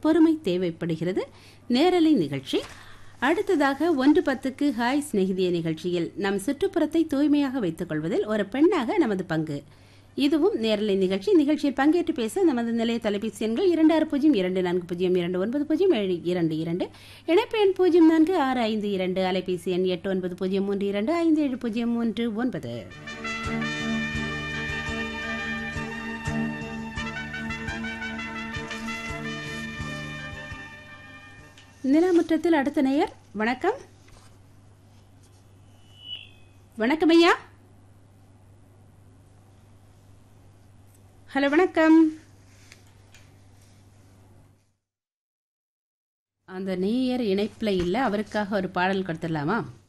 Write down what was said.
பொறுமை தேவைப்படுகிறது நேரலை நிகழ்ச்சி அடுத்ததாக ஒன்று பத்துக்கு ஹாய் சிநேகிதிய நிகழ்ச்சியில் நம் சுற்றுப்புறத்தை தூய்மையாக வைத்துக் கொள்வதில் ஒரு பெண்ணாக நமது பங்கு இதுவும் நேரலை நிகழ்ச்சி நிகழ்ச்சியில் பங்கேற்று பேச நமது நிலைய தொலைபேசி எண்கள் இரண்டு ஆறு பூஜ்ஜியம் இரண்டு நான்கு பூஜ்ஜியம் இரண்டு ஒன்பது பூஜ்ஜியம் ஏழு இரண்டு இரண்டு இணைப்பு எண் பூஜ்ஜியம் நான்கு ஆறு ஐந்து இரண்டு அலைபேசி எண் எட்டு ஒன்பது பூஜ்ஜியம் மூன்று இரண்டு ஐந்து ஏழு பூஜ்ஜியம் மூன்று ஒன்பது நிலமுற்றத்தில் அடுத்த நேயர் வணக்கம் வணக்கம் ஐயா ஹலோ வணக்கம் அந்த நேயர் இணைப்பில் இல்லை அவருக்காக ஒரு பாடல் கொடுத்துடலாமா